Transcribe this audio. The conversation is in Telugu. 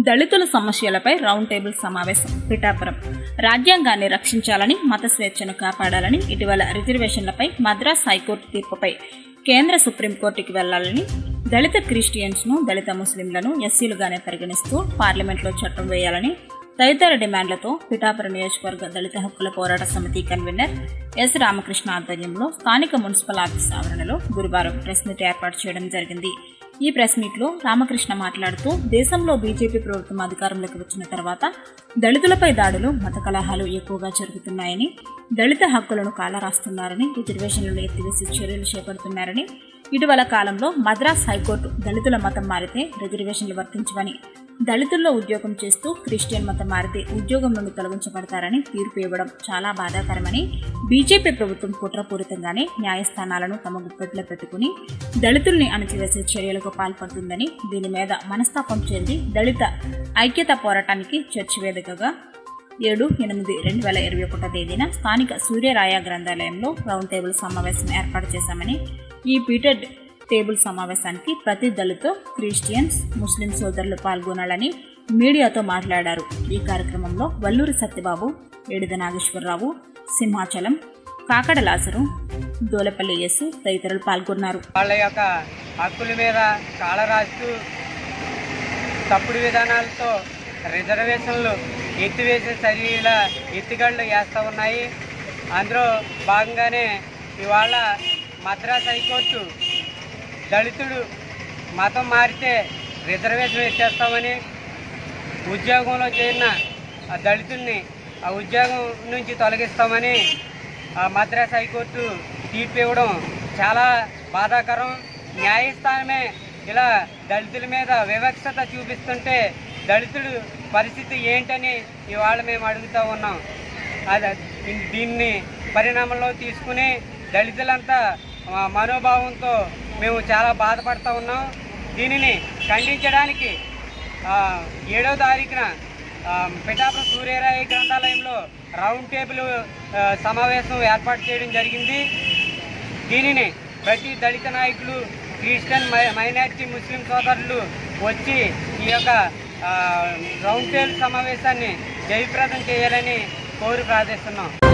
దళితుల సమస్యలపై రౌండ్ టేబుల్ సమావేశం పిఠాపురం రాజ్యాంగాన్ని రక్షించాలని మత స్వేచ్ఛను కాపాడాలని ఇటీవల రిజర్వేషన్లపై మద్రాస్ హైకోర్టు తీర్పుపై కేంద్ర సుప్రీంకోర్టుకి వెళ్లాలని దళిత క్రిస్టియన్స్ను దళిత ముస్లింలను ఎస్సీలుగానే పరిగణిస్తూ పార్లమెంట్లో చట్టం వేయాలని తదితర డిమాండ్లతో పిఠాపురం నియోజకవర్గ దళిత హక్కుల పోరాట సమితి కన్వీనర్ ఎస్ రామకృష్ణ ఆధ్వర్యంలో స్థానిక మున్సిపల్ ఆఫీస్ ఆవరణలో గురువారం ప్రెస్ మీట్ ఏర్పాటు చేయడం జరిగింది ఈ ప్రెస్ మీట్లో రామకృష్ణ మాట్లాడుతూ దేశంలో బీజేపీ ప్రభుత్వం అధికారంలోకి వచ్చిన తర్వాత దళితులపై దాడులు మత కలహాలు ఎక్కువగా జరుగుతున్నాయని దళిత హక్కులను కాలరాస్తున్నారని రిజర్వేషన్లను ఎత్తివేసి చర్యలు చేపడుతున్నారని ఇటీవల కాలంలో మద్రాస్ హైకోర్టు దళితుల మతం మారితే రిజర్వేషన్లు వర్తించవని దళితుల్లో ఉద్యోగం చేస్తూ క్రిస్టియన్ మతం మారితే ఉద్యోగం నుండి తొలగించబడతారని తీర్పు ఇవ్వడం చాలా బాధాకరమని బీజేపీ ప్రభుత్వం కుట్రపూరితంగానే న్యాయస్థానాలను తమ గుప్పెట్లో పెట్టుకుని దళితుల్ని అణచివేసే చర్యలకు పాల్పడుతుందని దీని మీద మనస్తాపం చెంది దళిత ఐక్యత పోరాటానికి చర్చి వేదికగా ఏడు ఎనిమిది రెండు వేల ఇరవై ఒకటో తేదీన స్థానిక సూర్యరాయ గ్రంథాలయంలో రౌండ్ టేబుల్ సమావేశం ఏర్పాటు చేశామని ఈ పీటెడ్ టేబుల్ సమావేశానికి ప్రతి దళితో క్రిస్టియన్స్ ముస్లిం సోదరులు పాల్గొనాలని మీడియాతో మాట్లాడారు ఈ కార్యక్రమంలో వల్లూరి సత్యబాబు ఏడిద నాగేశ్వరరావు సింహాచలం కాకడ లాసరు దోలపల్లి యేసు తదితరులు పాల్గొన్నారు వాళ్ళ యొక్క హక్కుల మీద కాల రాస్తూ తప్పుడు విధానాలతో రిజర్వేషన్లు ఎత్తివేసే చర్యల ఎత్తుగళ్ళు వేస్తూ ఉన్నాయి అందులో భాగంగానే ఇవాళ మద్రాస్ హైకోర్టు దళితుడు మతం మారితే రిజర్వేషన్ ఎత్తేస్తామని ఉద్యోగంలో చేరిన ఆ దళితుల్ని ఆ ఉద్యోగం నుంచి తొలగిస్తామని ఆ మద్రాస్ హైకోర్టు తీర్పు ఇవ్వడం చాలా బాధాకరం న్యాయస్థానమే ఇలా దళితుల మీద వివక్షత చూపిస్తుంటే దళితుడు పరిస్థితి ఏంటని ఇవాళ మేము అడుగుతూ ఉన్నాం అది దీన్ని పరిణామంలో తీసుకుని దళితులంతా ఆ, మనోభావంతో మేము చాలా బాధపడుతూ ఉన్నాం దీనిని ఖండించడానికి ఆ, ఏడో తారీఖున ఆ, పిఠాపురం సూర్యరాయ గ్రంథాలయంలో రౌండ్ టేబుల్ ఆ, సమావేశం ఏర్పాటు చేయడం జరిగింది దీనిని ప్రతి దళిత నాయకులు క్రిస్టియన్ మై మైనారిటీ ముస్లిం సోదరులు వచ్చి ఈ యొక్క ఆ, రౌండ్ టేబుల్ సమావేశాన్ని జయప్రదం చేయాలని కోరి ప్రార్థిస్తున్నాం